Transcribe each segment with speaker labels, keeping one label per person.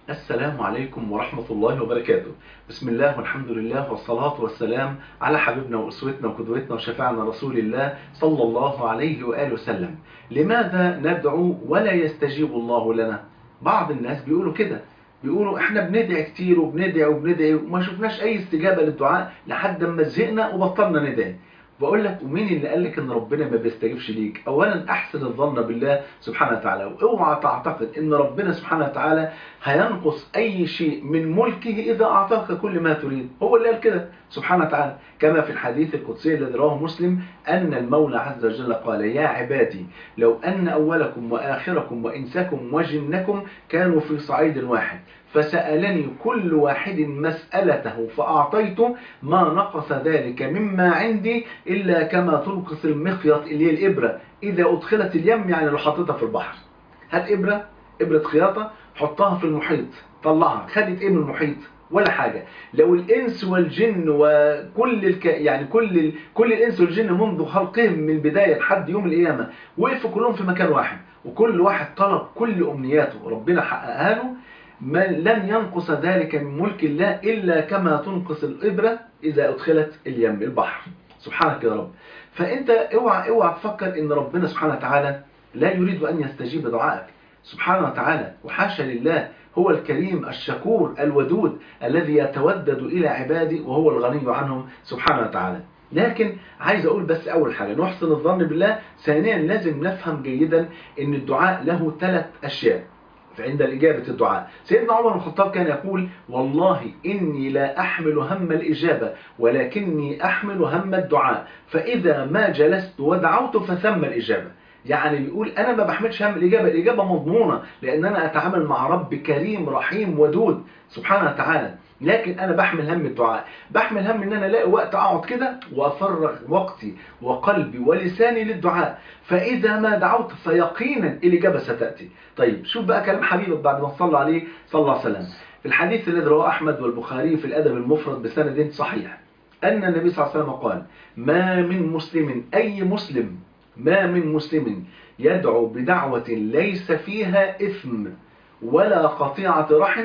Speaker 1: السلام عليكم ورحمة الله وبركاته بسم الله والحمد لله والصلاة والسلام على حبيبنا وأسوتنا وقدوتنا وشفاعنا رسول الله صلى الله عليه وآله وسلم لماذا ندعو ولا يستجيب الله لنا بعض الناس بيقولوا كده بيقولوا احنا بندعي كتير وبندعي وبندعي وما شفناش اي استجابة للدعاء لحد ما زهقنا وبطلنا ندعي بقول لك ومين اللي قال لك ان ربنا ما بيستجيبش ليك اولا احسن الظن بالله سبحانه وتعالى واوعى تعتقد ان ربنا سبحانه وتعالى هينقص اي شيء من ملكه اذا اعطاك كل ما تريد هو اللي قال كده سبحانه وتعالى كما في الحديث القدسي الذي رواه مسلم ان المولى عز وجل قال يا عبادي لو ان اولكم واخركم وانسكم وجنكم كانوا في صعيد واحد فسألني كل واحد مسألته فأعطيته ما نقص ذلك مما عندي إلا كما تنقص المخيط اللي هي الإبرة إذا أدخلت اليم يعني لو حطيتها في البحر هات إبرة إبرة خياطة حطها في المحيط طلعها خدت إيه من المحيط ولا حاجة لو الإنس والجن وكل الك... يعني كل ال... كل الإنس والجن منذ خلقهم من البداية لحد يوم القيامة وقفوا كلهم في مكان واحد وكل واحد طلب كل أمنياته ربنا حققها له ما لن ينقص ذلك من ملك الله إلا كما تنقص الإبرة إذا أدخلت اليم البحر سبحانك يا رب فأنت اوعى اوعى تفكر إن ربنا سبحانه وتعالى لا يريد أن يستجيب دعائك سبحانه وتعالى وحاشا لله هو الكريم الشكور الودود الذي يتودد إلى عباده وهو الغني عنهم سبحانه وتعالى لكن عايز أقول بس أول حاجة نحسن الظن بالله ثانيا لازم نفهم جيدا أن الدعاء له ثلاث أشياء عند الإجابة الدعاء سيدنا عمر بن الخطاب كان يقول والله إني لا أحمل هم الإجابة ولكني أحمل هم الدعاء فإذا ما جلست ودعوت فثم الإجابة يعني بيقول أنا ما بحملش هم الإجابة الإجابة مضمونة لأن أنا أتعامل مع رب كريم رحيم ودود سبحانه وتعالى لكن أنا بحمل هم الدعاء بحمل هم إن أنا ألاقي وقت أقعد كده وأفرغ وقتي وقلبي ولساني للدعاء فإذا ما دعوت فيقينا الإجابة ستأتي طيب شوف بقى كلام حبيبك بعد ما صلى عليه صلى الله عليه وسلم في الحديث الذي رواه أحمد والبخاري في الأدب المفرد بسند صحيح أن النبي صلى الله عليه وسلم قال ما من مسلم أي مسلم ما من مسلم يدعو بدعوة ليس فيها إثم ولا قطيعة رحم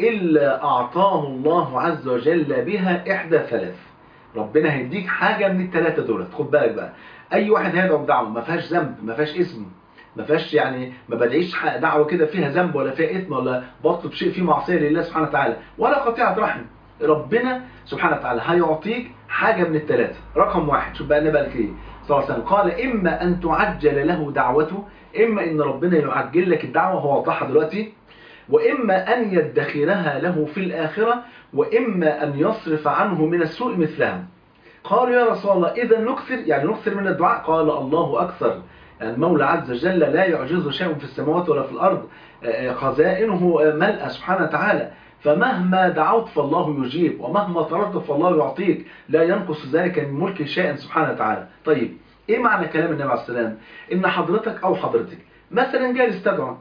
Speaker 1: إلا أعطاه الله عز وجل بها إحدى ثلاث ربنا هيديك حاجة من الثلاثة دولت خد بالك بقى أي واحد هيدعو بدعوة ما فيهاش ذنب ما فيهاش اسم ما فيهاش يعني ما بدعيش دعوة كده فيها ذنب ولا فيها إثم ولا بطلب شيء فيه معصية لله سبحانه وتعالى ولا قطيعة رحم ربنا سبحانه وتعالى هيعطيك حاجة من الثلاثة رقم واحد شوف بقى النبي قال ايه صلى الله عليه وسلم قال إما أن تعجل له دعوته إما إن ربنا يعجل لك الدعوة هو وضحها دلوقتي وإما أن يدخرها له في الآخرة وإما أن يصرف عنه من السوء مثلها قالوا يا رسول الله إذا نكثر يعني نكثر من الدعاء قال الله أكثر يعني المولى عز وجل لا يعجزه شيء في السماوات ولا في الأرض خزائنه ملأ سبحانه وتعالى فمهما دعوت فالله يجيب ومهما طلبت فالله يعطيك لا ينقص ذلك من ملك شيئا سبحانه وتعالى طيب ايه معنى كلام النبي عليه السلام ان حضرتك او حضرتك مثلا جالس تدعو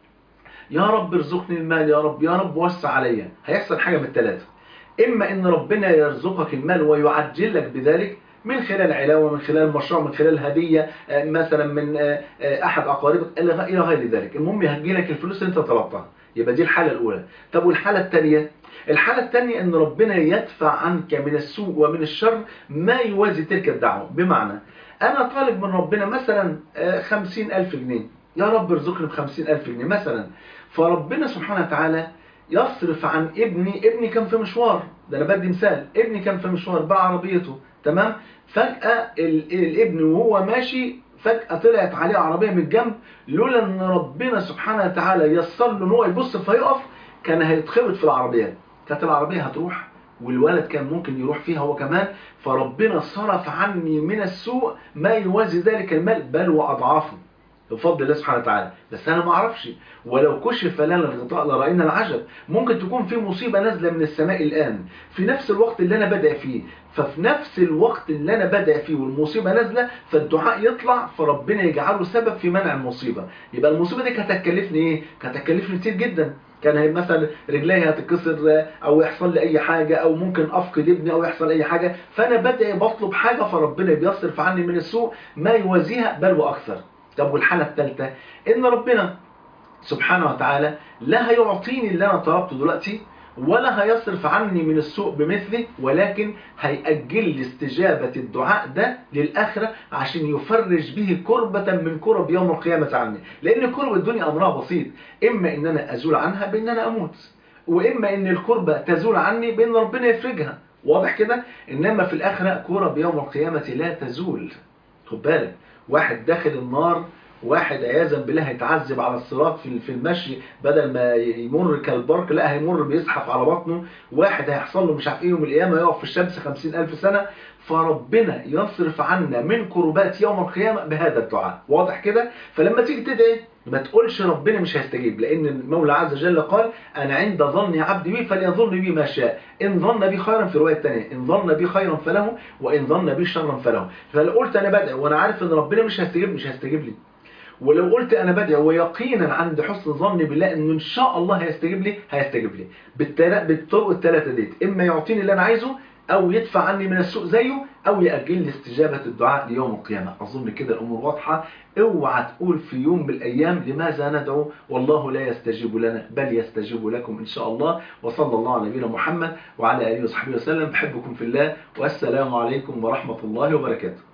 Speaker 1: يا رب ارزقني المال يا رب يا رب وسع عليا هيحصل حاجة من الثلاثة اما ان ربنا يرزقك المال ويعجل لك بذلك من خلال علاوة من خلال مشروع من خلال هدية مثلا من احد اقاربك الى غير ذلك المهم يهدي لك الفلوس اللي انت طلبتها يبقى دي الحالة الاولى طب والحالة الثانية الحالة الثانية ان ربنا يدفع عنك من السوء ومن الشر ما يوازي تلك الدعوة بمعنى انا طالب من ربنا مثلا خمسين الف جنيه يا رب ارزقني بخمسين الف جنيه مثلا فربنا سبحانه وتعالى يصرف عن ابني ابني كان في مشوار ده انا بدي مثال ابني كان في مشوار باع عربيته تمام فجأة الابن وهو ماشي فجأة طلعت عليه عربية من الجنب لولا ان ربنا سبحانه وتعالى يسر له ان هو يبص فيقف كان هيتخبط في العربية كانت العربية هتروح والولد كان ممكن يروح فيها هو كمان فربنا صرف عني من السوء ما يوازي ذلك المال بل وأضعافه بفضل الله سبحانه وتعالى بس انا ما اعرفش ولو كشف لنا الغطاء لراينا العجب ممكن تكون في مصيبه نازله من السماء الان في نفس الوقت اللي انا بدأ فيه ففي نفس الوقت اللي انا بدأ فيه والمصيبه نازله فالدعاء يطلع فربنا يجعله سبب في منع المصيبه يبقى المصيبه دي كانت هتكلفني ايه كانت هتكلفني كتير جدا كان مثلا رجلي هتتكسر او يحصل لي اي حاجه او ممكن افقد ابني او يحصل اي حاجه فانا بدأ بطلب حاجه فربنا بيصرف عني من السوء ما يوازيها بل واكثر طب والحالة الثالثة ان ربنا سبحانه وتعالى لا هيعطيني اللي أنا طلبته دلوقتي ولا هيصرف عني من السوء بمثله ولكن هيأجل لي استجابة الدعاء ده للآخرة عشان يفرج به كربة من كرب يوم القيامة عني لأن كرب الدنيا أمرها بسيط إما إن أنا أزول عنها بإن أنا أموت وإما إن الكربة تزول عني بإن ربنا يفرجها واضح كده إنما في الآخرة كرب يوم القيامة لا تزول خد بالك واحد داخل النار واحد عياذا بالله هيتعذب على الصراط في في المشي بدل ما يمر كالبرق لا هيمر بيزحف على بطنه واحد هيحصل له مش عارف ايه يوم القيامه يقف في الشمس خمسين ألف سنة فربنا يصرف عنا من كربات يوم القيامة بهذا الدعاء واضح كده فلما تيجي تدعي ما تقولش ربنا مش هيستجيب لأن المولى عز وجل قال أنا عند ظن عبدي بي فليظن بي ما شاء إن ظن بي خيرا في رواية تانية إن ظن بي خيرا فله وإن ظن بي شرا فله فلو قلت أنا بدعي وأنا عارف إن ربنا مش هيستجيب مش هيستجيب لي ولو قلت انا بدعي ويقينا عند حسن ظني بالله انه ان شاء الله هيستجيب لي هيستجيب لي بالطرق الثلاثه ديت اما يعطيني اللي انا عايزه او يدفع عني من السوء زيه او يأجل لي استجابة الدعاء ليوم القيامة اظن كده الامور واضحة اوعى تقول في يوم من الايام لماذا ندعو والله لا يستجيب لنا بل يستجيب لكم ان شاء الله وصلى الله على نبينا محمد وعلى اله وصحبه وسلم بحبكم في الله والسلام عليكم ورحمة الله وبركاته